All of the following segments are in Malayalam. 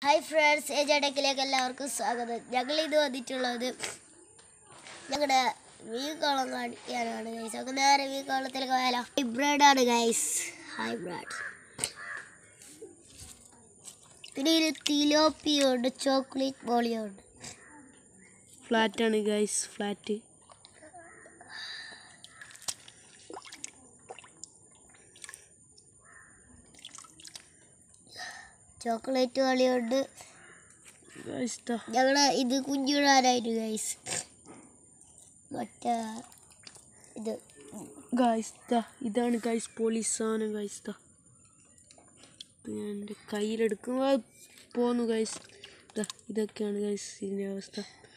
ഹായ് ഫ്രണ്ട്സ് ഏജഡക്കിലേക്ക് എല്ലാവർക്കും സ്വാഗതം ഞങ്ങൾ ഇത് വന്നിട്ടുള്ളത് ഞങ്ങളുടെ വീക്കോളം കാണിക്കാനാണ് ഗൈസ് നമുക്ക് നേരെ വീക്കോളത്തിലേക്ക് പോയാലോ ഹൈബ്രിഡ് ആണ് ഗൈസ് ഹൈബ്രിഡ് പിന്നെ ഇതിൽ തിലോപ്പിയും ഉണ്ട് ചോക്ലേറ്റ് ബോളിയും ഉണ്ട് ഫ്ലാറ്റ് ആണ് ഗൈസ് ഫ്ലാറ്റ് ചോക്ലേറ്റ് ബോളിയുണ്ട് ഗൈസ് ദാ ഞങ്ങൾ ഇത് കുഞ്ഞിടാനായിട്ട് ഗൈസ് മറ്റേ ഇത് ഗൈസ് ദാ ഇതാണ് ഗൈസ് പോലീസ് സാധനം ഗൈസ് ദാ ഇത് ഞാൻ എൻ്റെ കയ്യിലെടുക്കുമ്പോൾ പോന്നു ഗൈസ് ദാ ഇതൊക്കെയാണ് ഗൈസ് ഇതിൻ്റെ അവസ്ഥ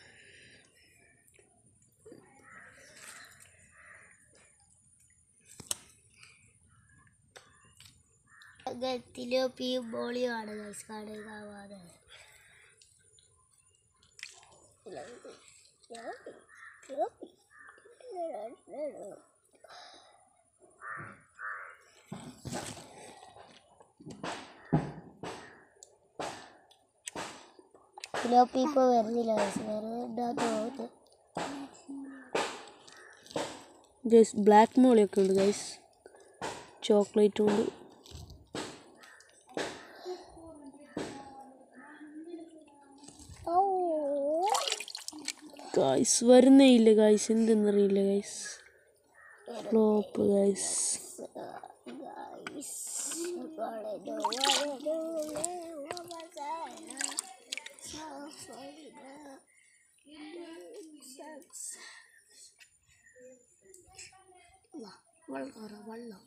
തിലോപ്പിയും ബോളിയും ആണ് ഗൈസ് കാണുക തിലോപ്പി ഇപ്പോൾ വരുന്നില്ല ഗൈസ് വരുന്നുണ്ടാ തോന്നുന്നു ഗൈസ് ബ്ലാക്ക് മോളിയൊക്കെ ഉണ്ട് ഗൈസ് ചോക്ലേറ്റും ഉണ്ട് ഗൈസ് വരുന്നേ ഇല്ല ഗൈസ് എന്തെന്നറിയില്ല ഗൈസ് ഫ്ലോപ്പ് ഗൈസ് വെള്ളം വെള്ളം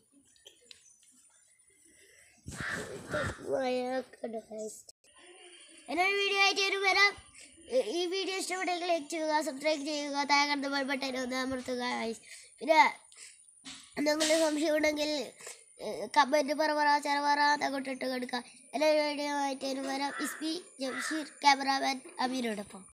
മഴയൊക്കെ എന്നൊരു വീഡിയോ ആയിട്ട് ഒരു വരാം ഈ- ഈ വീഡിയോ ഇഷ്ടപ്പെട്ടെങ്കിൽ ലൈക്ക് ചെയ്യുക സബ്സ്ക്രൈബ് ചെയ്യുക താഴെ കണ്ട ബെൽ ബട്ടൺ ഒന്ന് അമർത്തുക guys. പിന്നെ എന്തെങ്കിലും സംശയം ഉണ്ടെങ്കിൽ കമൻറ്റ് പറ പറ ചെറപറ അങ്ങോട്ട് ഇട്ട് കൊടുക്കുക എന്നൊരു വീഡിയോ ആയിട്ട് ഒരു വരാം ഇസ്പി ജംഷീർ ക്യാമറാമാൻ അമീനോടൊപ്പം